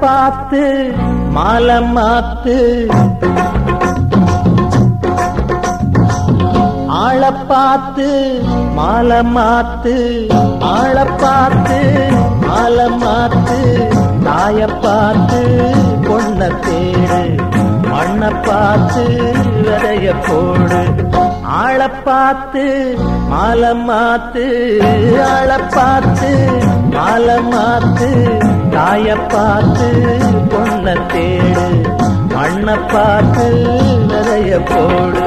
பார்த்து மாலை மாத்து ஆள பார்த்து மாலை மாத்து ஆள பார்த்து மாலை மாத்து தாய பார்த்து பொண்ண தேடு மண்ண பார்த்து விதைய போடு ஆள பார்த்து மாலை மாத்து ஆள பார்த்து மாலை மாத்து தாய பார்த்து பொண்ண தேடு மண்ண பார்த்து விதைய போடு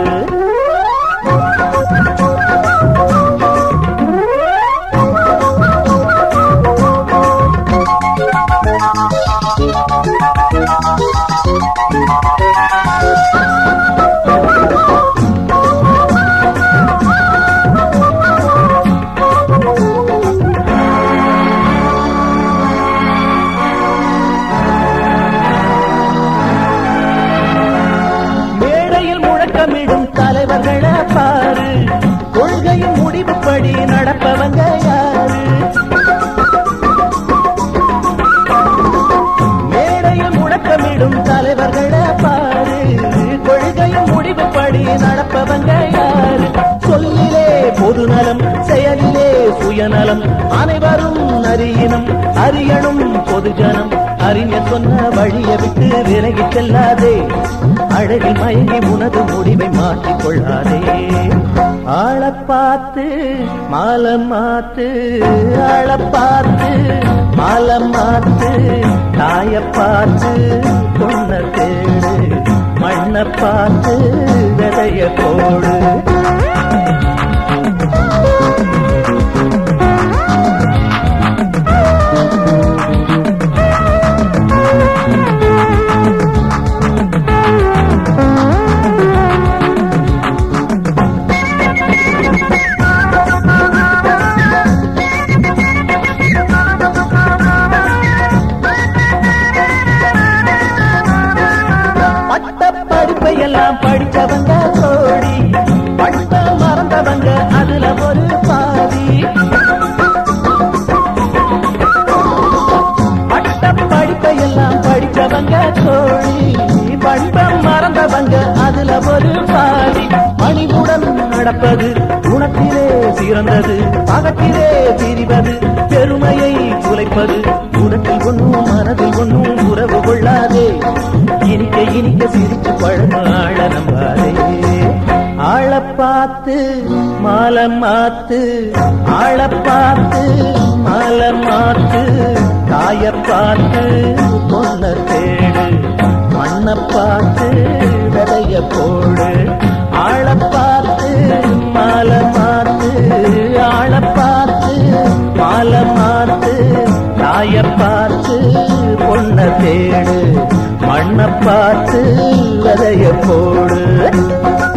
மேடையில் முழக்கமிடும் தலைவர்களை பாரு கொள்கையின் முடிவுப்படி நடப்பவங்க யாரு மேடையில் முழக்கமிடும் தலைவர்களை பாரு கொள்கையின் முடிவுப்படி நடப்பவங்க யாரு சொல்லிலே பொதுநலம் செயலிலே சுயநலம் அனைவரும் அறியினம் அறியணும் பொதுஜனம் அறிஞர் சொன்ன வழியை விட்டு விலகி செல்லாதே அழகில் மயங்கி உனது முடிவை மாற்றிக் கொள்ளாதே ஆள பார்த்து மாலை மாத்து ஆள பார்த்து மாலை மாத்து தாய பார்த்து பொண்ண தேடு மண்ண பார்த்து விதைய போடு பட்ட படிப்பை எல்லாம் படிச்சவங்க கோடி பட்ட மறந்தவங்க அதுல ஒரு பாதி பட்ட படிப்பை எல்லாம் படிச்சவங்க கோடி பண்பம் மறந்தவங்க அதுல ஒரு பாதி பணிவுடன் நடப்பது குணத்திலே சிறந்தது பகத்திலே திரிவது பெருமையை குலைப்பது உடத்தில் ஒன்றும் மனதில் ஒன்றும் உறவு கொள்ளாதே இனிக்க இனிக்க சிரிச்சு பழக ஆள நம்பாதே ஆள பார்த்து மாலை மாத்து ஆள பார்த்து மாலை மாத்து தாய பார்த்து பொண்ண தேடு மண்ண பார்த்து விதைய போடு ஆள பார்த்து மாலை மாத்து ஆள பார்த்து மாலை மாத்து தாய பார்த்து பொண்ண தேடு மண்ண பார்த்து விதைய போடு